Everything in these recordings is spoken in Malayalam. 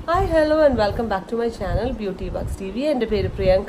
Hi hello and welcome back to my channel beauty bucks T V എൻ്റെ പേര് പ്രിയങ്ക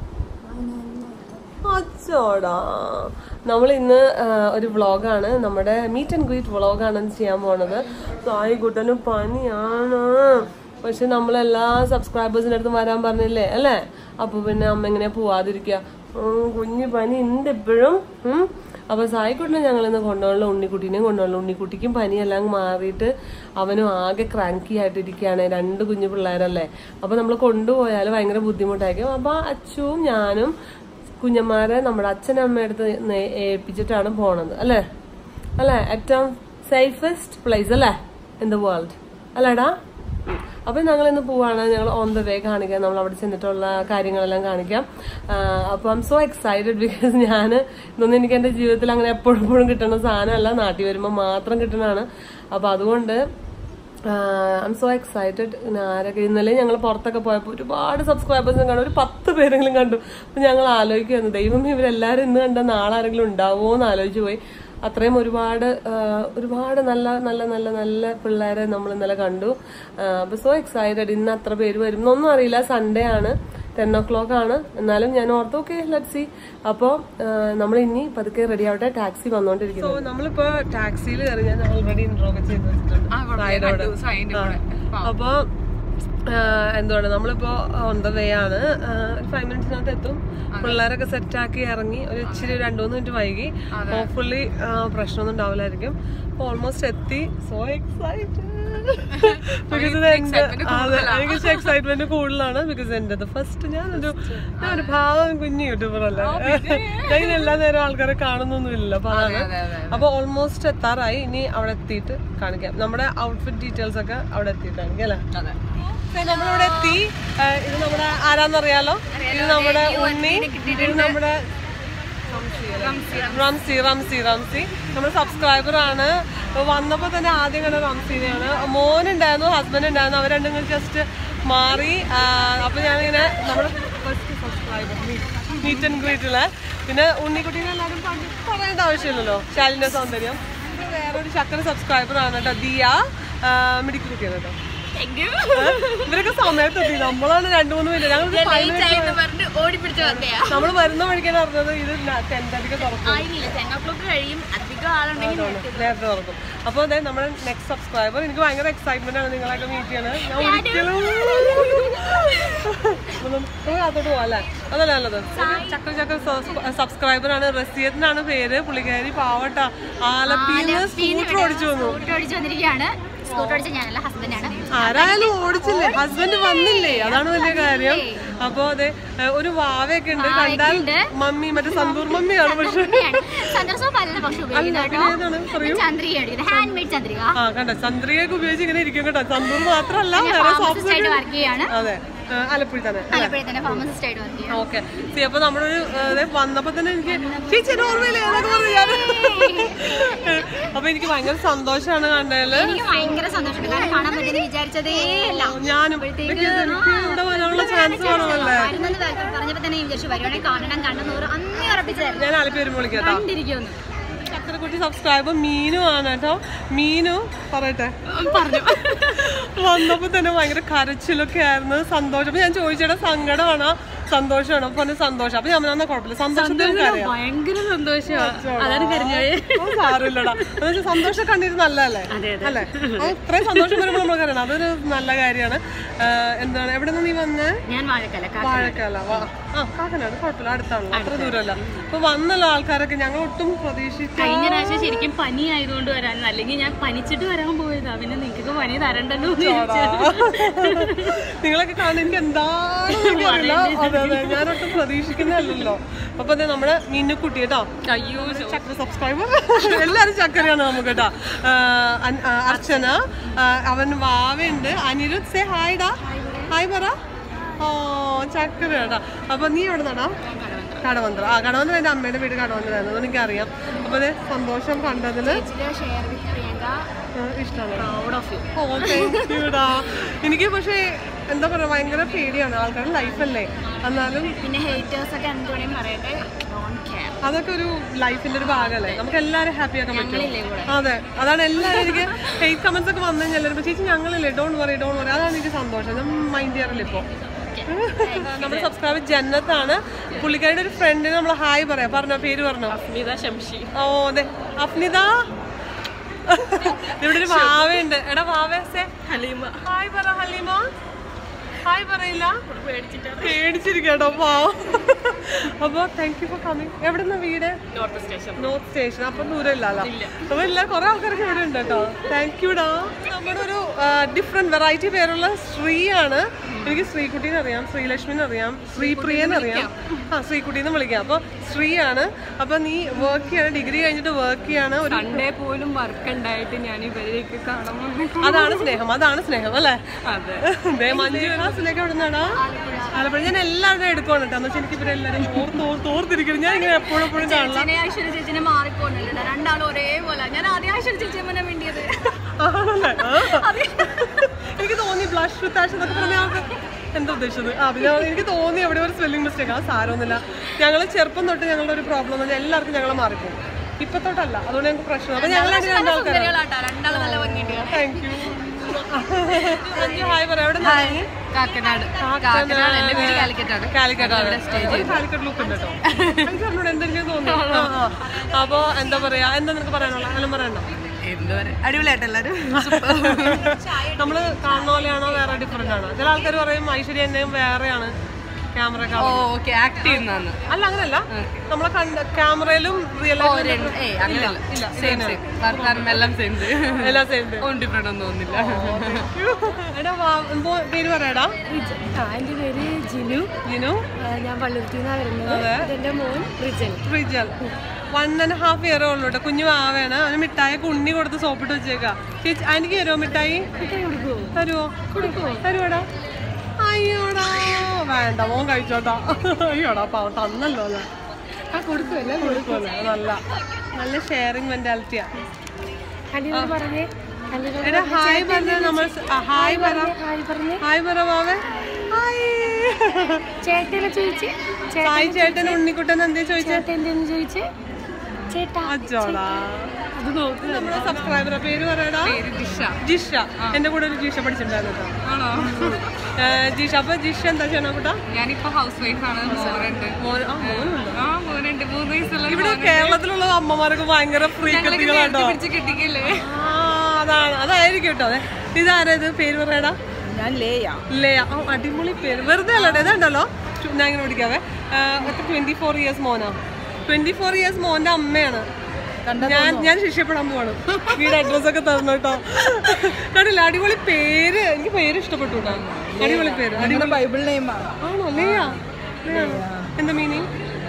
അച്ചോടാ നമ്മൾ ഇന്ന് ഒരു വ്ളോഗാണ് നമ്മുടെ മീറ്റ് ആൻഡ് ഗ്രീറ്റ് വ്ളോഗാണ് ചെയ്യാൻ പോണത് സായി കുട്ടന് പനിയാണ് പക്ഷെ നമ്മളെല്ലാ സബ്സ്ക്രൈബേഴ്സിൻ്റെ അടുത്ത് വരാൻ പറഞ്ഞില്ലേ അല്ലേ അപ്പൊ പിന്നെ അമ്മ എങ്ങനെ പോവാതിരിക്കുക ഉം, കുഞ്ഞു പനി ഉണ്ട് ഇപ്പോഴും ഉം. അപ്പൊ സായിക്കുട്ടിനെ ഞങ്ങൾ ഇന്ന് കൊണ്ടുപോകണം ഉണ്ണിക്കുട്ടീനെയും കൊണ്ടുപോകണം ഉണ്ണിക്കുട്ടിക്കും പനിയെല്ലാം മാറിയിട്ട് അവനും ആകെ ക്രാങ്കി ആയിട്ടിരിക്കുകയാണ് രണ്ട് കുഞ്ഞു പിള്ളേരല്ലേ അപ്പൊ നമ്മൾ കൊണ്ടുപോയാൽ ഭയങ്കര ബുദ്ധിമുട്ടായിരിക്കും അപ്പൊ അച്ചുവും ഞാനും കുഞ്ഞന്മാരെ നമ്മുടെ അച്ഛനും അമ്മയടുത്ത് നേ- ഏൽപ്പിച്ചിട്ടാണ് പോണത് അല്ലേ അല്ലേ ഏറ്റവും സേഫസ്റ്റ് പ്ലേസ് അല്ലേ ഇൻ ദ വേൾഡ് അല്ലേടാ ഉം. അപ്പൊ ഞങ്ങൾ ഇന്ന് പോവാണ് ഞങ്ങൾ ഓൺ ദ വേ കാണിക്കാം നമ്മൾ അവിടെ ചെന്നിട്ടുള്ള കാര്യങ്ങളെല്ലാം കാണിക്കാം അപ്പൊ I am so excited because ഞാൻ ഇതൊന്നും എനിക്ക് എന്റെ ജീവിതത്തിൽ അങ്ങനെ എപ്പോഴും എപ്പോഴും കിട്ടുന്ന സാധനമല്ല നാട്ടിൽ വരുമ്പോൾ മാത്രം കിട്ടുന്നതാണ് അപ്പൊ അതുകൊണ്ട് ഐ എം സോ എക്സൈറ്റഡ് ആരൊക്കെ ഇന്നലെ ഞങ്ങൾ പുറത്തൊക്കെ പോയപ്പോൾ ഒരുപാട് സബ്സ്ക്രൈബേഴ്സും കണ്ടു ഒരു പത്ത് പേരെങ്കിലും കണ്ടു അപ്പൊ ഞങ്ങൾ ആലോചിക്കുന്നു ദൈവം ഇവരെല്ലാവരും ഇന്ന് കണ്ട നാളെ ആരെങ്കിലും ഉണ്ടാവുമോ എന്ന് ആലോചിച്ച് പോയി അത്രയും ഒരുപാട് ആ, ഒരുപാട് നല്ല നല്ല നല്ല നല്ല പിള്ളേരെ നമ്മൾ ഇന്നലെ കണ്ടു അപ്പൊ സോ എക്സൈറ്റഡ് ഇന്ന് അത്ര പേര് വരും എന്നൊന്നും അറിയില്ല സൺഡേ ആണ് ടെൻ ഒ ക്ലോക്ക് ആണ് എന്നാലും ഞാൻ ഓർത്തു ഓക്കെ ലെറ്റ് സി അപ്പോൾ നമ്മൾ ഇനി പതുക്കെ റെഡി ആവട്ടെ ടാക്സി വന്നുകൊണ്ടിരിക്കുന്നു സോ നമ്മളിപ്പോ ടാക്സിയിൽ കയറി ഞാൻ ഓൾറെഡി ഇൻട്രോ ഒക്കെ ചെയ്ത് വെച്ചിട്ടുണ്ട് അപ്പൊ എന്താണ് നമ്മളിപ്പോ ഓൺ ദ വേ ആണ് ഒരു ഫൈവ് മിനിറ്റ്സിനകത്ത് എത്തും പിള്ളേരൊക്കെ സെറ്റ് ആക്കി ഇറങ്ങി ഒരു ഇച്ചിരി രണ്ടു മൂന്ന് മിനിറ്റ് വൈകി ഹോപ്പ്ഫുള്ളി പ്രശ്നമൊന്നും ഉണ്ടാവില്ലായിരിക്കും ഓൾമോസ്റ്റ് എത്തി സോ എക്സൈറ്റഡ് ബിക്കോസ് ഇത് എന്റെ അതെ എനിക്ക് എക്സൈറ്റ്മെന്റ് കൂടുതലാണ് ബിക്കോസ് എന്റെ ഫസ്റ്റ് ഞാനൊരു ഞാനൊരു ഭാവം കുഞ്ഞു യൂട്യൂബർ അല്ലേ ഞാൻ ഇങ്ങനെ എല്ലാ നേരം ആൾക്കാരെ കാണുന്നൊന്നുമില്ല അപ്പൊ അതാണ് അപ്പൊ ഓൾമോസ്റ്റ് എത്താറായി ഇനി അവിടെ എത്തിയിട്ട് കാണിക്കാം നമ്മുടെ ഔട്ട്ഫിറ്റ് ഡീറ്റെയിൽസ് ഒക്കെ അവിടെ എത്തിയിട്ട് കാണിക്കാം അല്ലേ ദേ നമ്മളിവിടെ എത്തി ആ, ഇത് നമ്മുടെ ആരാന്നറിയാലോ ഇത് നമ്മുടെ ഉണ്ണി ഇത് നമ്മുടെ റംസി റംസി റംസി നമ്മുടെ സബ്സ്ക്രൈബർ ആണ് വന്നപ്പോ തന്നെ ആദ്യം കണ്ട റംസീനെയാണ് മോനുണ്ടായിരുന്നു ഹസ്ബൻഡ് ഉണ്ടായിരുന്നു അവർ രണ്ടും കൂടി ജസ്റ്റ് മാറി ആ, അപ്പൊ ഞാനിങ്ങനെ നമ്മുടെ ഫസ്റ്റ് സബ്സ്ക്രൈബർ മീറ്റ് ആൻഡ് ഗ്രീറ്റിലെ പിന്നെ ഉണ്ണിക്കുട്ടീനെ എല്ലാവരും പണ്ട് പറയേണ്ട ആവശ്യമില്ലല്ലോ ശാലിന്റെ സൗന്ദര്യം ഇത് വേറൊരു ചക്കര സബ്സ്ക്രൈബർ ആണ് കേട്ടോ ദിയ മിടിക്ക് കുട്ടിയാണ് കേട്ടോ ഇവരൊക്കെ സമയത്ത് എത്തി നമ്മളാണ് രണ്ടു മൂന്ന് പേര് ഞങ്ങൾ പറഞ്ഞ് ഓടിപ്പിടിച്ച് വന്നയാ നമ്മൾ വരുന്ന വഴിക്കാണ് അറിഞ്ഞത് ഇത് ടെൻറ്റധികം തുറക്കും ആയില്ല ടെൻ ഓ ക്ലോക്ക് കഴിയും അധികം ആളുണ്ടെങ്കിൽ നേരത്തെ തുറക്കും അപ്പൊ അതെ നമ്മുടെ നെക്സ്റ്റ് സബ്സ്ക്രൈബർ എനിക്ക് ഭയങ്കര എക്സൈറ്റ്മെന്റ് ആണ് നിങ്ങളൊക്കെ മീറ്റ് ചെയ്യണത് ഞാൻ ഒരിക്കലും അതോട്ട് പോവാല്ലേ അതല്ല നല്ലത് ചക്കര ചക്കര സബ്സ്ക്രൈബർ ആണ് റസിയത്തിനാണ് പേര് പുള്ളിക്കാരി പാവട്ട ആലപ്പിന്ന് സ്കൂട്ടർ ഓടിച്ചു വന്നു സ്കൂട്ടർ ഓടിച്ച് വന്നിരിക്കുകയാണ് സ്കൂട്ടർ ഓടിച്ച ഞാനല്ല ഹസ്ബൻഡാണ് ആരായാലും ഓടിച്ചില്ലേ ഹസ്ബൻഡ് വന്നില്ലേ അതാണ് വലിയ കാര്യം അപ്പൊ അതെ ഏഹ് ഒരു വാവയൊക്കെ ഉണ്ട് കണ്ടാൽ മമ്മി മറ്റേ സന്തൂർ മമ്മിയാണ് പക്ഷെ സന്ദർശം അല്ല പക്ഷെ ഉപയോഗിക്കുന്നത് പിന്നെ ഏതാണ് പറയൂ ചന്ദ്രിക ഹാൻഡ് മെയ്ഡ് ചന്ദ്രിക ആ കണ്ട ചന്ദ്രികയൊക്കെ ഉപയോഗിച്ച് ഇങ്ങനെ ഇരിക്കും കേട്ടോ സന്തൂർ മാത്രല്ല വേറെ ഫാർമസിസ്റ്റ് ആയിട്ട് വർക്ക് ചെയ്യാണ് അതെ ആ, ആലപ്പുഴ തന്നെ ആലപ്പുഴ തന്നെ ഫാർമസിസ്റ്റ് ആയിട്ട് വർക്ക് ചെയ്യാണ് ഓക്കെ സി അപ്പൊ നമ്മളൊരു അതെ വന്നപ്പോ തന്നെ എനിക്ക് ചേച്ചി ഓർമ്മയില്ലേ എന്നൊക്കെ പറഞ്ഞു ഞാൻ അപ്പൊ എനിക്ക് ഭയങ്കര സന്തോഷമാണ് കണ്ടതില് എനിക്ക് ഭയങ്കര സന്തോഷമുണ്ട് കാരണം കാണാൻ പറ്റുമെന്ന് വിചാരിച്ചതേ അല്ല ഞാനും because എനിക്ക് ഇവിടെ വരാനുള്ള ചാൻസ് കാണുമല്ലേ വരുന്നത് പറഞ്ഞപ്പോ തന്നെ വിചാരിച്ചു വരുവാണെങ്കിൽ കാണണം കണ്ടെന്നൂറ് അന്നേ ഉറപ്പിച്ചായിരുന്നു ഞാൻ ആലപ്പി വരുമ്പോൾ വിളിക്കാം കേട്ടോ കണ്ടിരിക്കുന്നു ചക്കരക്കുട്ടി സബ്സ്ക്രൈബർ മീനു ആണ് കേട്ടോ മീനു പറയട്ടെ പറഞ്ഞു വന്നപ്പോ തന്നെ ഭയങ്കര കരച്ചിലൊക്കെ ആയിരുന്നു സന്തോഷം അപ്പൊ ഞാൻ ചോദിച്ചേട്ടാ സങ്കടമാണോ സന്തോഷമാണോ അപ്പൊ പറഞ്ഞു സന്തോഷം അപ്പൊ ഞാൻ പറഞ്ഞാ കുഴപ്പമില്ല സന്തോഷത്തിന് നമുക്കറിയാം ഭയങ്കര സന്തോഷമാണ് അതാണ് ഓ, സാരമില്ലടാ എന്ന് വെച്ചാൽ സന്തോഷം കണ്ടിട്ട് നല്ലതല്ലേ അല്ലേ ആ, ഇത്രയും സന്തോഷം വരുമ്പോൾ നമ്മൾ അറിയണം അതൊരു നല്ല കാര്യമാണ് എന്താണ് എവിടെ നിന്ന് നീ വന്നേ ഞാൻ വാഴക്കല വാഴക്കാല വാ ആ കാക്കനാട് കുഴപ്പമില്ല അടുത്താണല്ലോ അത്ര ദൂരമല്ല അപ്പൊ വന്നല്ലോ ആൾക്കാരൊക്കെ ഞങ്ങൾ ഒട്ടും പ്രതീക്ഷിച്ച കഴിഞ്ഞ പ്രാവശ്യം ശരിക്കും പനി ആയതുകൊണ്ട് വരാൻ അല്ലെങ്കിൽ ഞാൻ പനിച്ചിട്ട് വരാൻ പോയതാ പിന്നെ നിങ്ങൾക്ക് പനി തരണ്ടല്ലോ എന്ന് വിചാരിച്ചു. നിങ്ങളൊക്കെ കാണാൻ എനിക്ക് എന്താണ് എനിക്കറിയില്ല അതെ അതെ ഞാനൊട്ടും പ്രതീക്ഷിക്കുന്നതല്ലല്ലോ അപ്പൊ അതെ നമ്മുടെ മീനുക്കുട്ടി കേട്ടോ അയ്യോ ചക്ര സബ്സ്ക്രൈബർ എല്ലാരും ചക്കരയാണ് നമുക്ക് കേട്ടോ ആ, അൻ- ആ, അർച്ചന ആ, അവൻ വാവയുണ്ട് അനിരുദ്ധ് സേ ഹായ് ഡാ ഹായ് പറ ഓ ചക്കര കേട്ടാ അപ്പൊ നീ എവിടെ നടാ കടവന്ത്ര ആ കടവന്ത്ര എൻ്റെ അമ്മയുടെ വീട് കടവന്ത്രായിരുന്നു അതുകൊണ്ട് എനിക്കറിയാം അപ്പൊ അതെ സന്തോഷം കണ്ടതില് ഷെയർ വിത്ത് പ്രിയങ്ക ഇഷ്ടമാണ് പ്രൗഡ് ഓഫ് യു ഓ താങ്ക് യുടാ എനിക്ക് പക്ഷേ എന്താ പറയാ ഭയങ്കര പേടിയാണ് ആൾക്കാരുടെ ലൈഫല്ലേ എന്നാലും പിന്നെ ഹേറ്റേഴ്സ് ഒക്കെ എന്ത് വേണമെങ്കിൽ പറയട്ടെ ഡോണ്ട് കെയർ അതൊക്കെ ഒരു ലൈഫിന്റെ ഒരു ഭാഗമല്ലേ നമുക്ക് എല്ലാവരും ഹാപ്പി ആക്കാൻ പറ്റും ഞങ്ങളില്ലേ കൂടെ അതെ അതാണ് എല്ലാവരും എനിക്ക് ഹെയ്റ്റ് കമന്റ്സ് ഒക്കെ വന്നു കഴിഞ്ഞാൽ എല്ലാവരും ചേച്ചി ഞങ്ങളില്ലേ ഡോണ്ട് വറി ഡോണ്ട് വറി അതാണ് എനിക്ക് സന്തോഷം ഞാൻ മൈൻഡ് ചെയ്യാറില്ല ഇപ്പോൾ നമ്മുടെ സബ്സ്ക്രൈബർ ജന്നത്താണ് പുള്ളിക്കാരുടെ ഒരു ഫ്രണ്ടിന് നമ്മൾ ഹായ് പറയാം പറഞ്ഞോ പേര് പറഞ്ഞോ അഫ്നിത ശംഷി ഓ അതെ അഫ്നിത ഇവിടെ ഒരു വാവയുണ്ട് എടാ വാവേസേ ഹലീമ ഹായ് പറ ഹലീമ ഹായ് പറയില്ല പേടിച്ചിട്ടാണ് പേടിച്ചിരിക്കട്ടോ പാവം അപ്പൊ താങ്ക് യു ഫോർ കമ്മിങ് എവിടുന്ന വീട് നോർത്ത് സ്റ്റേഷൻ നോർത്ത് സ്റ്റേഷൻ അപ്പൊ ദൂരം ഇല്ലല്ലോ അപ്പൊ എല്ലാ കുറെ ആൾക്കാരൊക്കെ ഇവിടെ ഉണ്ട് കേട്ടോ താങ്ക് യുടാ നമ്മുടെ ഒരു ഡിഫറെന്റ് വെറൈറ്റി പേരുള്ള ശ്രീയാണ് എനിക്ക് ശ്രീകുട്ടീനെ അറിയാം ശ്രീലക്ഷ്മിനെ അറിയാം ശ്രീപ്രിയനെ അറിയാം ആ ശ്രീകുട്ടീന്ന് വിളിക്കാം അപ്പൊ ശ്രീയാണ് അപ്പൊ നീ വർക്ക് ചെയ്യാണ് ഡിഗ്രി കഴിഞ്ഞിട്ട് വർക്ക് ചെയ്യാണ് ഒരു സൺഡേ പോലും വർക്ക് ഉണ്ടായിട്ട് ഞാൻ ഇവരേക്ക് കാണാൻ വന്നു അതാണ് സ്നേഹം അതാണ് സ്നേഹം അല്ലേ അതെ ദേ മഞ്ജു വിലാസിലേക്ക് എവിടെ നിന്നാടാ ആലപ്പുഴ ഞാൻ എല്ലാവരുടെയും എടുക്കണം കേട്ടോ എന്ന് വെച്ചാൽ എനിക്ക് ഇവരെല്ലാരും ഓർത്ത് ഓർത്ത് ഓർത്തിരിക്കണം ഞാൻ ഇങ്ങനെ എപ്പോഴും എപ്പോഴും കാണില്ല ചേച്ചിനെ ഐശ്വര്യ ചേച്ചിനെ മാറിക്കൊണ്ടില്ല രണ്ടാളും ഒരേപോലെ ഞാൻ ആദ്യം ഐശ്വര്യ ചേച്ചിയെ മുന്നേ വേണ്ടിയത് ആണല്ലേ ആ. എനിക്ക് തോന്നി ബ്ലഷ് വിത്താഷ് എന്നൊക്കെ പറഞ്ഞ ആൾക്ക് എന്താ ഉദ്ദേശിച്ചത് ആ പിന്നെ എനിക്ക് തോന്നി എവിടെ ഒരു സ്പെല്ലിംഗ് മിസ്റ്റേക്ക് ആ സാരമൊന്നുമില്ല ഞങ്ങൾ ചെറുപ്പം തൊട്ട് ഞങ്ങളുടെ ഒരു പ്രോബ്ലം എന്ന് പറഞ്ഞാൽ എല്ലാവർക്കും ഞങ്ങൾ മാറിപ്പോകും ഇപ്പൊ തൊട്ടല്ല അതുകൊണ്ട് ഞങ്ങൾക്ക് പ്രശ്നം അപ്പൊ ഞങ്ങൾ അങ്ങനെ രണ്ടാൾക്കാരാണ് സുന്ദരികളാട്ടാ രണ്ടാളും നല്ല ഭംഗിയുണ്ട് താങ്ക് യു മഞ്ജു ഹായ് പറയാം എവിടെ നിന്നാണ് കാക്കനാട് കാക്കനാട് എന്റെ വീട് കാലിക്കറ്റാണ് കാലിക്കറ്റാണ് കാലിക്കറ്റ് ലുക്ക് ഉണ്ട് കേട്ടോ എനിക്ക് അറിഞ്ഞൂടെ എന്തെങ്കിലും തോന്നി ആ, ആ. അപ്പൊ എന്താ പറയാ എന്താ നിനക്ക് പറയാനുള്ള അങ്ങനെ പറയണ്ടോ എന്താ പറയാ അടിപൊളിയായിട്ട് എല്ലാരും നമ്മള് കാണുന്ന പോലെയാണോ വേറെ ഡിഫറെന്റ് ആണോ ചില ആൾക്കാർ പറയും ഐശ്വര്യ എന്നെയും വേറെയാണ് ക്യാമറ ഓക്കെ ആക്ട് ചെയ്യുന്നതാണ് അല്ല അങ്ങനല്ല നമ്മളെ കണ്ട ക്യാമറയിലും റിയൽ ഏയ് അങ്ങനെയല്ല സെയിം സെയിം വർത്താനം എല്ലാം സെയിം എല്ലാം സെയിം ഒന്നും ഡിഫറെന്റ് ഒന്നും തോന്നില്ല എടാ വാ- എന്തോ പേര് പറയാടാ എൻ്റെ പേര് ജിനു ജിനു ആ, ഞാൻ പള്ളുരുത്തിൽ നിന്നാണ് വരുന്നത് ഇതെന്റെ മോൻ Rijal Rijal one and half year ഉള്ളൂ കേട്ടോ കുഞ്ഞു ആവേണ് അവന് മിഠായി ഉണ്ണി കൊടുത്ത് സോപ്പിട്ട് വെച്ചേക്കാ ചേച്ചി എനിക്ക് തരുമോ മിഠായി തരുമോ കൊടുക്കുമോ തരുവോടാ അയ്യോടാ വേണ്ട മോൻ കഴിച്ചോട്ടാ അയ്യോടാ പാവം തന്നല്ലോ അല്ലേ ആ കൊടുക്കുമല്ലോ കൊടുക്കുമല്ലോ നല്ല നല്ല ഷെയറിങ് മെന്റാലിറ്റിയാ കല്യാണം പറഞ്ഞേ കല്യാണം എടാ ഹായ് പറഞ്ഞ നമ്മൾ സ- ആ, ഹായ് പറ ഹായ് പറഞ്ഞേ ഹായ് പറ വാവേ ഹായ് ചേട്ടനെ ചോദിച്ചേ ഹായ് ചേട്ടൻ ഉണ്ണിക്കുട്ടൻ എന്തേ ചോദിച്ചേ ചേട്ടൻ എന്തെന്ന് ചോദിച്ചേ ചേട്ടാ അച്ചോടാ അത് നോക്ക് നമ്മുടെ സബ്സ്ക്രൈബറെ പേര് പറയടാ ഡിഷ ജിഷ എന്റെ കൂടെ ഒരു ജിഷ പഠിച്ചിട്ടുണ്ടായിരുന്നു കേട്ടോ ആണോ ഏ, ജിഷ അപ്പൊ ജിഷ എന്താ ചെയ്യണ കൂട്ടാ ഞാനിപ്പോ ഹൗസ് വൈഫ് ആണ് മോനുണ്ട് മോൻ ആ മോനുണ്ട് ആ മോനുണ്ട് മൂന്ന് വയസ്സുള്ള ഇവിടെ കേരളത്തിലുള്ള അമ്മമാർക്ക് ഭയങ്കര ഫ്രീക്കത്തികളാട്ടോ പിടിച്ച് കിട്ടിക്കില്ലേ ആ അതാണ് അതായിരിക്കും കേട്ടോ അതെ ഇതാരാ ഇത് പേര് പറയടാ ഞാൻ ലേയ ലയ ആ അടിപൊളി പേര് വെറുതെ അല്ലടേ ഇതുണ്ടല്ലോ ഞാൻ ഇങ്ങനെ പിടിക്കാവേ ഒറ്റ ട്വന്റി ഫോർ ഇയേഴ്സ് മോനാ ട്വന്റി ഫോർ ഇയേഴ്സ് മോന്റെ അമ്മയാണ് ഞാൻ ഞാൻ ശിക്ഷപ്പെടാൻ പോവാണ് വീട് അഡ്രസ് ഒക്കെ തരണം കേട്ടോ കണ്ടില്ല അടിപൊളി പേര് എനിക്ക് പേര് ഇഷ്ടപ്പെട്ടു കേട്ടോ അടിപൊളി പേര് അടിപൊളി ബൈബിൾ നെയിമാണ് ആണോ ലേയ ലേയ. എന്താ മീനിങ്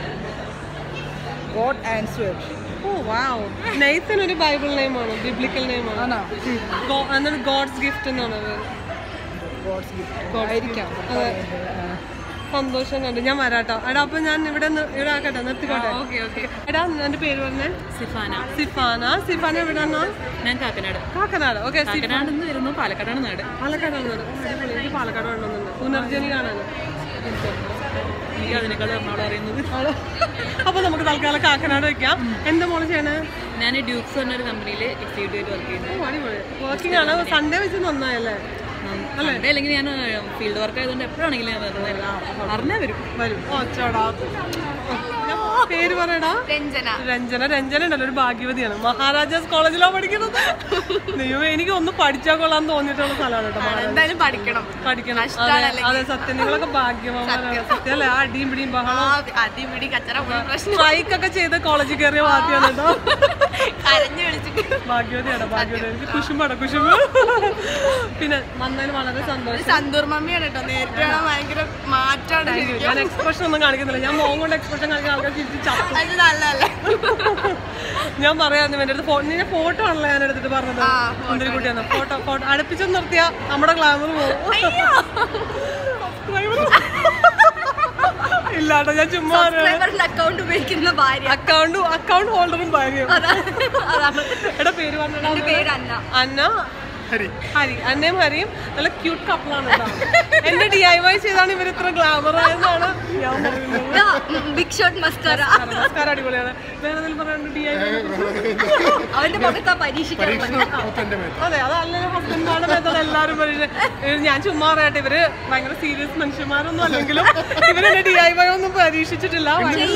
ഗോഡ് ആൻസേർഡ് ഓ വാവ് നെയ്ത്തൻ ഒരു ബൈബിൾ നെയിമാണ് ബിബ്ലിക്കൽ നെയിമാണ് ആണോ എന്നിട്ട് ഗോഡ്സ് ഗിഫ്റ്റ് എന്നാണ് പേര് ഗോഡ്സ് ഗിഫ്റ്റ് God's ആയിരിക്കാം gift. അതെ. സന്തോഷം കണ്ടു ഞാൻ വരാട്ടോ എടാ അപ്പൊ ഞാൻ ഇവിടെ നി- ഇവിടെ ആക്കട്ടെ നിർത്തിക്കോട്ടെ ഓക്കെ ഓക്കെ എടാ എന്റെ പേര് പറഞ്ഞേ സിഫാന സിഫാന സിഫാന എവിടെയാണോ ഞാൻ കാക്കനാട് കാക്കനാട് ഓക്കെ കാക്കനാട് നിന്ന് വരുന്നു പാലക്കാടാണ് നാട് പാലക്കാടാണ് നാട്. ഓ, അടിപൊളി. എനിക്ക് പാലക്കാട് വേണമെന്നുണ്ട് പുനർജനി കാണാൻ എനിക്ക് അതിനേക്കാൾ എറണാകുളം അറിയുന്നത് ആണോ? അപ്പൊ നമുക്ക് തൽക്കാലം കാക്കനാട് വെക്കാം എന്താ മോള് ചെയ്യണേ ഞാൻ ഡ്യൂക്സ് എന്നൊരു കമ്പനിയിൽ എക്സിക്യൂട്ടീവ് ആയിട്ട് വർക്ക് ചെയ്യുന്നു ഓ അടിപൊളി വർക്കിംഗ് ആണ് സൺഡേ വെച്ച് നന്നായല്ലേ സൺഡേ അല്ലെങ്കിൽ ഞാൻ ഫീൽഡ് വർക്ക് ആയതുകൊണ്ട് എപ്പോഴാണെങ്കിലും ഞാൻ വരുന്നത് അറിഞ്ഞാൽ വരും വരും ഓ ചോടാ പേര് പറയടാ രഞ്ജന രഞ്ജന രഞ്ജന ഉണ്ടല്ലോ ഒരു ഭാഗ്യവതിയാണ് മഹാരാജാസ് കോളേജിലാണ് പഠിക്കുന്നത് ദൈവമേ എനിക്ക് ഒന്ന് പഠിച്ചാൽ കൊള്ളാന്ന് തോന്നിയിട്ടുള്ള സ്ഥലമാണ് കേട്ടോ മഹാരാജാസ് എന്തായാലും പഠിക്കണം പഠിക്കണം അതെ അതെ സത്യം നിങ്ങളൊക്കെ ഭാഗ്യവാന്മാരാണ് സത്യം അല്ലേ ആ അടിയും പിടിയും ബഹളം അടിപിടി കച്ചറ പ്രശ്നം സ്ട്രൈക്കൊക്കെ ചെയ്ത് കോളേജിൽ കയറിയ വാദ്യാണ് കേട്ടോ കരഞ്ഞു വിളിച്ചിട്ട് ഭാഗ്യവതിയാണ് ഭാഗ്യവതി എനിക്ക് കുശുമ്പാണ് കുശുമ്പ് പിന്നെ വന്നതിന് വളരെ സന്തോഷം സന്തൂർ മമ്മിയാണ് കേട്ടോ നേരിട്ട് കാണാൻ ഭയങ്കര മാറ്റാണ് ഞാൻ എക്സ്പ്രഷൻ ഒന്നും കാണിക്കുന്നില്ല ഞാൻ മോൻ കൊണ്ട് എക്സ്പ്രഷൻ കാണിക്കുന്ന ആൾക്കാർ തിരിച്ച് ചത്തു അത് നല്ലതല്ലേ ഞാൻ പറയായിരുന്നു എൻ്റെ അടുത്ത് ഫോ- നിന്റെ ഫോട്ടോ ആണല്ലോ ഞാൻ എടുത്തിട്ട് പറഞ്ഞത് സുന്ദരി കുട്ടിയാണ് ഫോട്ടോ ഫോട്ടോ അടുപ്പിച്ചു നിർത്തിയ നമ്മുടെ ഗ്ലാമർ പോകും ഇല്ലാട്ടോ ഞാൻ ചുമ്മാ അക്കൗണ്ട് ഉപയോഗിക്കുന്ന ഭാര്യ അക്കൗണ്ട് അക്കൗണ്ട് ഹോൾഡറും ഭാര്യയും അതാണ് എടാ പേര് പറഞ്ഞടാ പേര് അന്ന അന്ന ഹരി ഹരി അന്നയും ഹരിയും നല്ല ക്യൂട്ട് കപ്പിളാണ് കേട്ടോ എന്റെ ഡി ഐ വൈ ചെയ്താണ് ഇവർ ഇത്ര ഗ്ലാമർ ആയെന്നാണ് ഞാൻ പറയുന്നത് ബിഗ് ഷോട്ട് മസ്കാര നമസ്കാരം അടിപൊളിയാണ് വേറെ എന്തെങ്കിലും പറയാനുണ്ട് ഡി ഐ വൈ അവന്റെ മുഖത്താ പരീക്ഷിക്കാൻ എന്റെ മേൽ അതെ അതല്ലെങ്കിൽ ഹസ്ബൻഡാണ് മെത്തേഡ് എല്ലാവരും പറയുന്നത് ഞാൻ ചുമ്മാ പറയട്ടെ ഇവര് ഭയങ്കര സീരിയസ് മനുഷ്യന്മാരൊന്നും അല്ലെങ്കിലും ഇവരെന്നെ ഡി ഐ വൈ ഒന്നും പരീക്ഷിച്ചിട്ടില്ല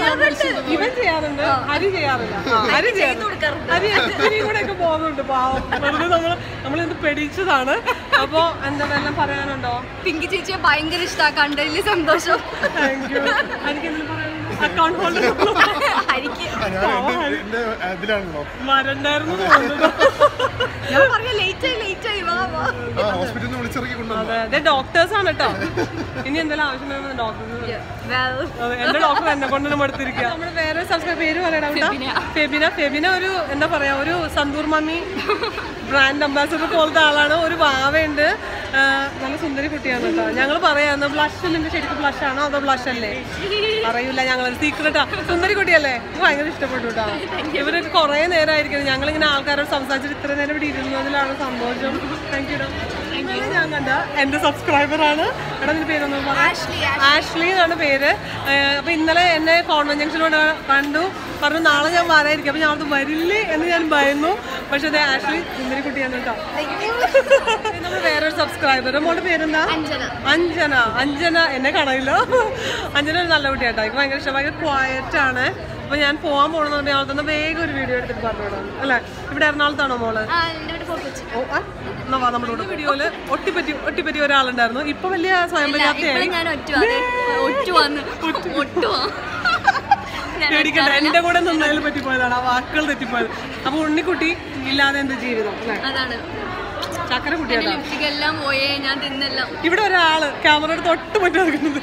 ഇവൻ ചെയ്യാറുണ്ട് ഹരി ചെയ്യാറില്ല ഹരി ചെയ്യാറുണ്ട് ഹരി ഹരി കൂടെ ഒക്കെ പോകുന്നുണ്ട് പാവം വെറുതെ നമ്മള് നമ്മളിത് പെടിച്ചതാണ് അപ്പൊ എന്താ എല്ലാം പറയാനുണ്ടോ പിങ്കി ചേച്ചിയെ ഭയങ്കര ഇഷ്ടാ കണ്ടതില് സന്തോഷം താങ്ക് യു ഹരിക്ക് എന്തെങ്കിലും പറയാനുണ്ടോ അക്കൗണ്ട് ഹോൾഡർ ഹരിക്ക് ആ, ഞാൻ എന്റെ- എന്റെ ഇതിലാണല്ലോ വരണ്ടായിരുന്നു തോന്നുന്നു ഞാൻ പറഞ്ഞ ലേറ്റ് ആയി ലേറ്റ് ആയി വാ വാ ആ ഹോസ്പിറ്റലിൽ നിന്ന് വിളിച്ചിറക്കി കൊണ്ടുവന്നു അതെ അതെ ഡോക്ടേഴ്സ് ആണ് കേട്ടോ ഇനി എന്തെങ്കിലും ആവശ്യം വരുമ്പോൾ ഡോക്ടേഴ്സ് Well, അതെ, എന്റെ ഡോക്ടർ എന്നെ കൊണ്ട് മടുത്തിരിക്കുക നമ്മുടെ വേറെ സബ്സ്ക്രൈബ് പേര് പറയടാ ഫെബിന ഫെബിന ഒരു എന്താ പറയാ ഒരു സന്തൂർ മമ്മി ബ്രാൻഡ് അംബാസിഡർ പോലത്തെ ആളാണ് ഒരു വാവയുണ്ട് ആ, നല്ല സുന്ദരി കുട്ടിയാണ് കേട്ടോ ഞങ്ങൾ പറയാന്ന് ബ്ലഷ് നിന്റെ ശരിക്കും ബ്ലഷ് ആണോ അതോ ബ്ലഷ് അല്ലേ അറിയില്ല ഞങ്ങൾ സീക്രട്ടാ സുന്ദരി കുട്ടിയല്ലേ എനിക്ക് ഭയങ്കര ഇഷ്ടപ്പെട്ടു കേട്ടോ ഇവര് കുറെ നേരമായിരിക്കും ഞങ്ങളിങ്ങനെ ആൾക്കാരോട് സംസാരിച്ചിട്ട് ഇത്ര നേരം ഇവിടെ ഇരുന്നതിലാണ് സന്തോഷം താങ്ക് യു ഇന്നലെ ഞാൻ കണ്ട എന്റെ സബ്സ്ക്രൈബർ ആണ് എടാ നിന്റെ പേരൊന്നും പറ ആഷ്ലി എന്നാണ് പേര് ഏഹ് അപ്പൊ ഇന്നലെ എന്നെ കോൺവെന്റ് ജംഗ്ഷനിലൂടെ കണ്ടു പറഞ്ഞു നാളെ ഞാൻ വരായിരിക്കും അപ്പൊ ഞാൻ അത് വരില്ലേ എന്ന് ഞാൻ ഭയന്നു പക്ഷെ അത് ആഷ്ലി സുന്ദരി കുട്ടിയാണ് കേട്ടോ നമ്മൾ വേറൊരു സബ്സ്ക്രൈബർ മോളുടെ പേരെന്താ അഞ്ജന. അഞ്ജന അഞ്ജന എന്നെ കാണയില്ലോ അഞ്ജന ഒരു നല്ല കുട്ടിയാട്ടോ എനിക്ക് ഭയങ്കര ഇഷ്ടം ഭയങ്കര ക്വയറ്റ് ആണ് അപ്പൊ ഞാൻ പോകാൻ പോകണമെന്നുണ്ടെങ്കിൽ അവൾ തന്നെ വേഗം ഒരു വീഡിയോ എടുത്തിട്ട് പറഞ്ഞു വിടാം അല്ലെ ഇവിടെ എറണാകുളത്താണോ മോള് ആ, എന്റെ വീട്ടിൽ പുറത്ത് വെച്ച്. ഓ, ആ, എന്നാ വാ നമ്മുടെ കൂടെ വീഡിയോയില് ഒട്ടിപ്പറ്റി ഒട്ടിപ്പറ്റി ഒരാളുണ്ടായിരുന്നു ഇപ്പൊ വലിയ സ്വയം ഇല്ല, പര്യാപ്തയായി ഇപ്പഴും ഞാൻ ഒറ്റ അതെ ഒറ്റ വന്ന് ഒറ്റ വാ. ഞാൻ പേടിക്കണ്ട എന്റെ കൂടെ നിന്നതിൽ പറ്റിപ്പോയതാണ് ആ വാക്കുകൾ തെറ്റിപ്പോയത് അപ്പൊ ഉണ്ണിക്കുട്ടി ഇല്ലാതെ എന്ത് ജീവിതം അല്ലേ അതാണ് ചക്കര എന്റെ കുട്ടിയാട്ടോ ലിപ്സ്റ്റിക് എല്ലാം പോയേ ഞാൻ തിന്നെല്ലാം ഇവിടെ ഒരാള് ക്യാമറ എടുത്ത് ഒട്ട് പറ്റി നിൽക്കുന്നത്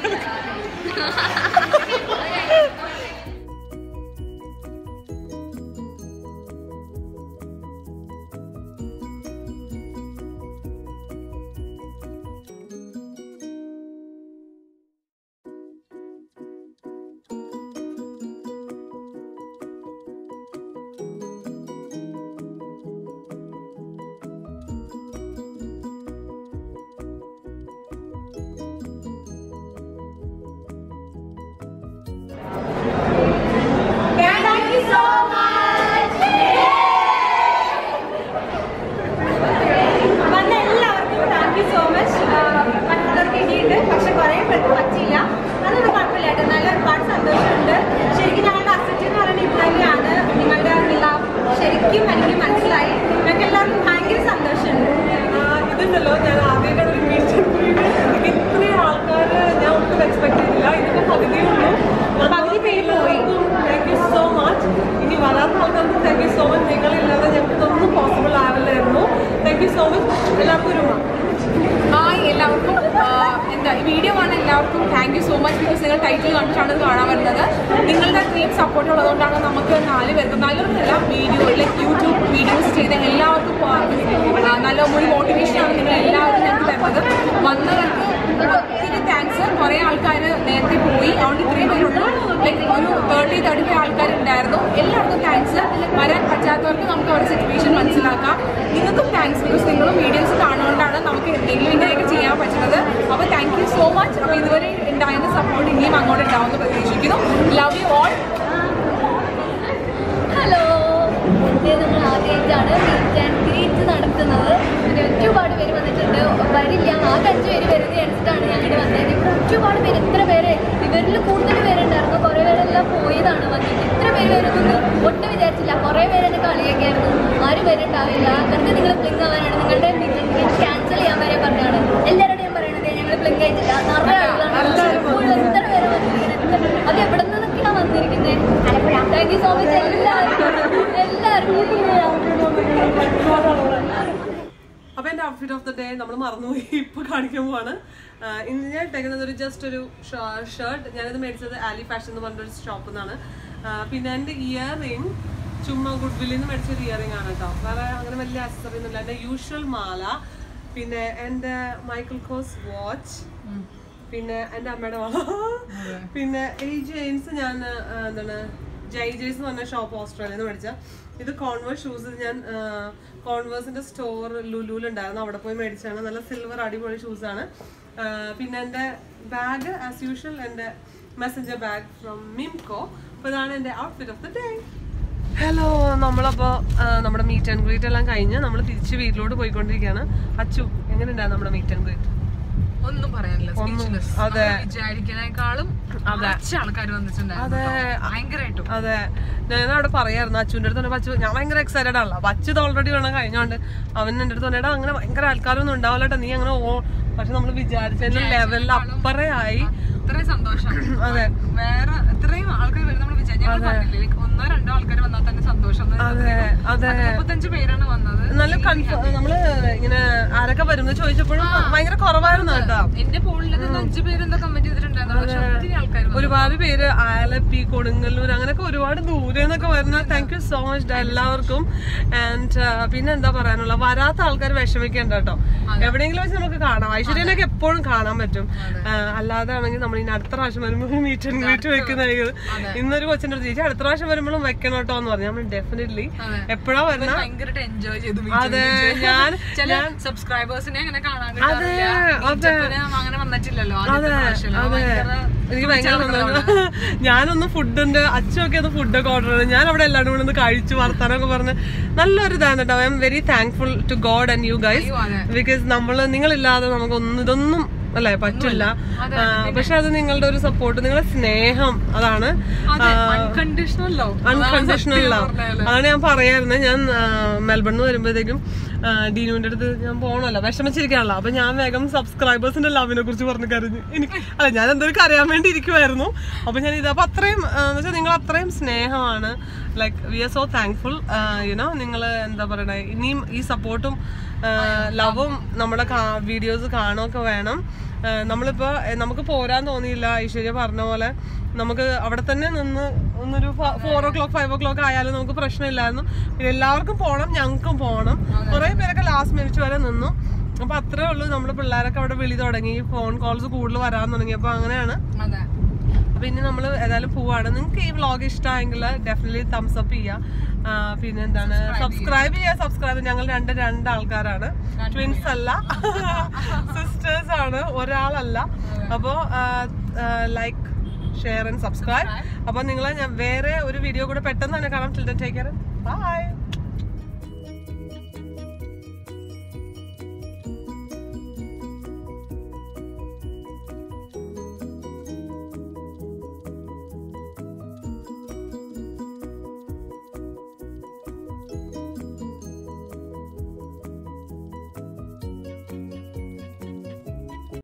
വന്ന എല്ലാവർക്കും താങ്ക് യു സോ മച്ച് മറ്റുള്ളവർക്ക് ഇനിയുണ്ട് പക്ഷെ കുറേ പേർക്ക് പറ്റിയില്ല അതൊന്നും കുഴപ്പമില്ല കേട്ടോ നല്ല ഒരുപാട് സന്തോഷമുണ്ട് ശരിക്കും ഞങ്ങളുടെ അസറ്റ് എന്ന് പറയുന്നത് ഇത് തന്നെയാണ് നിങ്ങളുടെ ലവ് ശരിക്കും എനിക്ക് മനസ്സിലായി ഞങ്ങൾക്ക് എല്ലാവർക്കും ഭയങ്കര സന്തോഷമുണ്ട് ഇതുണ്ടല്ലോ ഞാൻ ആദ്യമായിട്ടാണ് ഒരു മീറ്റ് ഇത്രയും ആൾക്കാർ ഞാൻ ഒട്ടും എക്സ്പെക്ട് ചെയ്തില്ല ഇതിന്റെ പകുതിയേ ഉള്ളൂ പകുതി പേര് പോയി താങ്ക് യു സോ മച്ച് ഇനി വരാത്ത ആൾക്കാർക്ക് താങ്ക് യു സോ മച്ച് നിങ്ങളില്ലാതെ ഞങ്ങൾക്ക് ഇതൊന്നും പോസിബിൾ ആവില്ലായിരുന്നു താങ്ക് യു സോ മച്ച് എല്ലാവർക്കും ഒരു ഉമ്മ. ഹായ് എല്ലാവർക്കും ആ, എന്താ ഈ വീഡിയോ ആണ് എല്ലാവർക്കും thank you so much because നിങ്ങൾ ടൈറ്റിൽ കണ്ടിട്ടാണ് ഇത് കാണാൻ വരുന്നത് നിങ്ങളുടെ അത്രയും സപ്പോർട്ട് ഉള്ളതുകൊണ്ടാണ് നമുക്ക് നാല് പേർക്ക് നാലുപേർക്കല്ല വീഡിയോ ലൈക്ക് യൂട്യൂബ് വീഡിയോസ് ചെയ്ത എല്ലാവർക്കും ആ, നല്ല ഒരു മോട്ടിവേഷനാണ് നിങ്ങൾ എല്ലാവരും ഞങ്ങൾക്ക് തരുന്നത് വന്നവർക്ക് ഒത്തിരി താങ്ക്സ് കുറേ ആൾക്കാർ നേരത്തെ പോയി അതുകൊണ്ട് ഇത്രയും പേരുള്ളൂ ലൈക്ക് ഒരു തേർട്ടി തേർട്ടി ഫൈവ് ആൾക്കാരുണ്ടായിരുന്നു എല്ലാവർക്കും താങ്ക്സ് വരാൻ പറ്റാത്തവർക്ക് നമുക്ക് അവരുടെ സിറ്റുവേഷൻ മനസ്സിലാക്കാം നിങ്ങൾക്കും താങ്ക്സ് ബിക്കോസ് നിങ്ങളും വീഡിയോസ് കാണുന്നതുകൊണ്ടാണ് നമുക്ക് എന്തെങ്കിലും ഇങ്ങനെയൊക്കെ ചെയ്യാൻ പറ്റുന്നത് അപ്പോൾ താങ്ക് യു സോ മച്ച് അപ്പോൾ ഇതുവരെ ഉണ്ടായിരുന്ന സപ്പോർട്ട് ഇനിയും അങ്ങോട്ട് ഉണ്ടാവുമെന്ന് പ്രതീക്ഷിക്കുന്നു ലവ് യു ഓൾ ഹലോ ഇത് നമ്മൾ ആദ്യമായിട്ടാണ് മീറ്റ് ആൻഡ് ഗ്രീറ്റ് നടത്തുന്നത് പിന്നെ ഒരുപാട് പേര് വന്നിട്ടുണ്ട് വരില്ല ആകെ അഞ്ച് പേര് വരുന്നത് എടുത്തിട്ടാണ് ഞങ്ങൾ വന്നത് ഇവിടെ ഒരുപാട് പേര് എത്ര പേര് ഇവരിൽ കൂടുതൽ പേരുണ്ടായിരുന്നു കുറേ പേരെല്ലാം പോയതാണ് വന്നിട്ട് ഇത്ര പേര് വരുമെന്ന് ഒട്ടും വിചാരിച്ചില്ല കുറേ പേര് എന്നെ കളിയൊക്കെയായിരുന്നു ആരും പേരുണ്ടാവില്ല വെറുതെ നിങ്ങൾ പ്ലിങ് ആവാനാണ് നിങ്ങളുടെ ക്യാൻസൽ ചെയ്യാൻ വരെ പറഞ്ഞാണ് എല്ലാവരുടെയും പറയണത് ഞങ്ങൾ പ്ലിങ് ആയിട്ടില്ല നിറയെ ആളുകളാണ് full എത്ര പേര് വന്നിരിക്കുന്നത് അത് എവിടെ നിന്നൊക്കെയാണ് വന്നിരിക്കുന്നത് താങ്ക് യു സോ മച്ച് എല്ലാവർക്കും എല്ലാവർക്കും അപ്പൊ എന്റെ ഔട്ട്ഫിറ്റ് ഓഫ് ദ ഡേ നമ്മൾ മറന്നുപോയി ഇപ്പൊ കാണിക്കാൻ പോവാണ് ആഹ് ഇന്ന് ഞാൻ ഇട്ടേക്കുന്നത് ഒരു ജസ്റ്റ് ഒരു ഷർട്ട് ഞാനിത് മേടിച്ചത് ആലി ഫാഷൻ എന്ന് പറഞ്ഞൊരു ഷോപ്പിൽ നിന്നാണ് ആഹ് പിന്നെ എന്റെ ഇയർ റിംഗ് ചുമ്മാ ഗുഡ് വില്ലിൽ നിന്ന് മേടിച്ചൊരു ഇയർ റിംഗ് ആണ് കേട്ടോ വേറെ അങ്ങനെ വലിയ അക്സസറി ഒന്നുമില്ല എന്റെ യൂഷ്വൽ മാല പിന്നെ എന്റെ മൈക്കിൾ കോസ് വാച്ച് പിന്നെ എന്റെ അമ്മയുടെ വള പിന്നെ ഈ ജെയിംസ് ഞാൻ ആ, എന്താണ് ജയ് ജെയ്സ് എന്ന് പറഞ്ഞ ഷോപ്പ് ഓസ്ട്രേലിയയിൽ നിന്ന് മേടിച്ച ഇത് കോൺവേഴ്സ് ഷൂസ് ഞാൻ കോൺവേഴ്സിന്റെ സ്റ്റോർ ലുലുലുണ്ടായിരുന്നു അവിടെ പോയി മേടിച്ചാണ് നല്ല സിൽവർ അടിപൊളി ഷൂസ് ആണ് ആ, പിന്നെ എൻ്റെ ബാഗ് ആസ് യൂഷ്വൽ എൻ്റെ മെസ്സഞ്ചർ ബാഗ് ഫ്രം മിംകോ അപ്പോൾ ഇതാണ് എൻ്റെ outfit of the day hello നമ്മളപ്പോ ആ, നമ്മുടെ മീറ്റ് ആൻഡ് ഗ്രീറ്റ് എല്ലാം കഴിഞ്ഞ് നമ്മൾ തിരിച്ച് വീട്ടിലോട്ട് പോയിക്കൊണ്ടിരിക്കുകയാണ് അച്ചു എങ്ങനെയുണ്ടായിരുന്നു നമ്മുടെ മീറ്റ് ആൻഡ് ഗ്രീറ്റ് ഒന്നും പറയാനില്ല സ്പീച്ച്ലെസ് അതെ. വിചാരിക്കണേക്കാളും കുറച്ച് ആൾക്കാർ വന്നിട്ടുണ്ടായിരുന്നു ഭയങ്കരമായിട്ടും അതെ ഞാൻ അവിടെ പറയായിരുന്നു അച്ഛൻ്റെ അടുത്ത് പറഞ്ഞപ്പോ അച്ചു ഞാൻ ഭയങ്കര എക്സൈറ്റഡ് ആണല്ലോ അപ്പൊ അച്ഛൻ ഓൾറെഡി വേണം കഴിഞ്ഞോണ്ട് അവൻ എൻ്റെ അടുത്ത് പറഞ്ഞാ അങ്ങനെ ഭയങ്കര ആൾക്കാരൊന്നും ഉണ്ടാവില്ല ട്ടോ. നീ അങ്ങനെ ഓ പക്ഷെ നമ്മൾ വിചാരിച്ചതിന്റെ ലെവലിൽ അപ്പറേ ആയി ഇത്രയും സന്തോഷം അതെ വേറെ ഇത്രയും ആൾക്കാർ വരും നമ്മൾ വിചാരിച്ചു ഞങ്ങൾ പറഞ്ഞില്ലേ like ഒന്നോ രണ്ടോ ആൾക്കാർ വന്നാൽ തന്നെ സന്തോഷം അതെ അതെ മുപ്പത്തഞ്ച് പേരാണ് വന്നത് നല്ല കൺഫേം നമ്മള് ഇങ്ങനെ ആരൊക്കെ വരുന്നു ചോദിച്ചപ്പോഴും ഭയങ്കര കുറവായിരുന്നു കേട്ടോ എന്റെ ഫോണിൽ തന്നെ അഞ്ചു പേര് എന്താ കമന്റ് ചെയ്തിട്ടുണ്ടായിരുന്നു പക്ഷെ ഒത്തിരി ആൾക്കാർ ഒരുപാട് പേര് ആലപ്പി കൊടുങ്ങല്ലൂർ അങ്ങനെയൊക്കെ ഒരുപാട് ദൂരെ നിന്നൊക്കെ വരുന്ന താങ്ക് യു സോ മച്ച് എല്ലാവർക്കും ആൻഡ് പിന്നെ എന്താ പറയാനുള്ള വരാത്ത ആൾക്കാർ വിഷമിക്കേണ്ട കേട്ടോ എവിടെയെങ്കിലും വെച്ച് നമുക്ക് കാണാം ഐശ്വര്യനൊക്കെ എപ്പോഴും കാണാൻ പറ്റും ആ, അല്ലാതെ ആണെങ്കിൽ നമ്മൾ ഇനി അടുത്ത പ്രാവശ്യം വരുമ്പോൾ മീറ്റ് ആൻഡ് മീറ്റ് വെക്കുന്നതായിരിക്കും ഇന്നൊരു കൊച്ചിന്റെ അടുത്ത് ചേച്ചി അടുത്ത പ്രാവശ്യം വരുമ്പോഴും വെക്കണം കേട്ടോ എന്ന് പറഞ്ഞു നമ്മൾ ഡെഫിനറ്റ്ലി എപ്പോഴാ വരുന്ന ഭയങ്കരമായിട്ട് എൻജോയ് ചെയ്തു അതെ ഞാൻ ചില സബ്സ്ക്രൈബേഴ്സിനെ അങ്ങനെ കാണാൻ അതെ, കിട്ടാറില്ല അതെ. മീറ്റപ്പിന് അങ്ങനെ വന്നിട്ടില്ലല്ലോ ആദ്യത്തെ പ്രാവശ്യമല്ലേ. അതെ ഭയങ്കര എനിക്ക് ഭയങ്കര സന്തോഷം. ഞാനൊന്ന് ഫുഡിന്റെ അച്ഛനൊക്കെ ഒന്ന് ഫുഡൊക്കെ ഓർഡർ ചെയ്തു ഞാൻ അവിടെ എല്ലാവരും കൂടെ ഒന്ന് കഴിച്ചു വർത്താനൊക്കെ പറഞ്ഞ് നല്ലൊരു ഇതാണ് കേട്ടോ I am very thankful to God and you guys because നമ്മള് നിങ്ങളില്ലാതെ നമുക്കൊന്നും ഇതൊന്നും അല്ലേ പറ്റില്ല ആ, പക്ഷെ അത് നിങ്ങളുടെ ഒരു സപ്പോർട്ട് നിങ്ങളുടെ സ്നേഹം അതാണ് അൺകണ്ടീഷണൽ ലവ് അൺകണ്ടീഷണൽ ലവ് അതാണ് ഞാൻ പറയായിരുന്നത് ഞാൻ മെൽബണിൽ വരുമ്പോഴത്തേക്കും ഡീനുവിന്റെ അടുത്ത് ഞാൻ പോകണല്ലോ വിഷമിച്ചിരിക്കാണല്ലോ അപ്പൊ ഞാൻ വേഗം സബ്സ്ക്രൈബേഴ്സിന്റെ ലവിനെ കുറിച്ച് പറഞ്ഞു കരഞ്ഞു എനിക്ക് അല്ല ഞാൻ എന്തൊരു അറിയാൻ വേണ്ടി ഇരിക്കുമായിരുന്നു അപ്പൊ ഞാൻ ഇത് അപ്പൊ അത്രയും എന്ന് വെച്ചാൽ നിങ്ങൾ അത്രയും സ്നേഹമാണ് like we are so thankful you know നിങ്ങൾ എന്താ പറയണേ ഇനിയും ഈ സപ്പോർട്ടും ലവും നമ്മുടെ വീഡിയോസ് കാണുകയൊക്കെ വേണം ആ, നമ്മളിപ്പോ എ, നമുക്ക് പോരാൻ തോന്നിയില്ല ഐശ്വര്യ പറഞ്ഞ പോലെ നമുക്ക് അവിടെ തന്നെ നിന്ന് ഒന്നൊരു four o'clock five o'clock ആയാലും നമുക്ക് പ്രശ്നമില്ലായിരുന്നു പിന്നെ എല്ലാവർക്കും പോകണം ഞങ്ങൾക്കും പോകണം കുറെ പേരൊക്കെ ലാസ്റ്റ് മിനിറ്റ് വരെ നിന്നു അപ്പൊ അത്രേ ഉള്ളൂ നമ്മുടെ പിള്ളേരൊക്കെ അവിടെ വിളി തുടങ്ങി ഫോൺ കോൾസ് കൂടുതൽ വരാൻ തുടങ്ങി അപ്പൊ അങ്ങനെയാണ് അതെ അപ്പൊ ഇനി നമ്മൾ ഏതായാലും പോവാണ് നിങ്ങൾക്ക് ഈ വ്ളോഗ് ഇഷ്ടമായെങ്കിൽ ഡെഫിനറ്റ്ലി തംസ് അപ്പ് ചെയ്യുക ആ, പിന്നെ എന്താണ് സബ്സ്ക്രൈബ് ചെയ്യുക സബ്സ്ക്രൈബ് ഞങ്ങൾ രണ്ട് രണ്ട് ആൾക്കാരാണ് ട്വിൻസ് അല്ല സിസ്റ്റേഴ്സ് ആണ് ഒരാളല്ല അപ്പോ ലൈക്ക് ഷെയർ ആൻഡ് സബ്സ്ക്രൈബ് അപ്പൊ നിങ്ങളെ ഞാൻ വേറെ ഒരു വീഡിയോ കൂടെ പെട്ടെന്ന് തന്നെ കാണാം ചിൽഡ്രൻ ടേക്ക് കെയർ ബൈ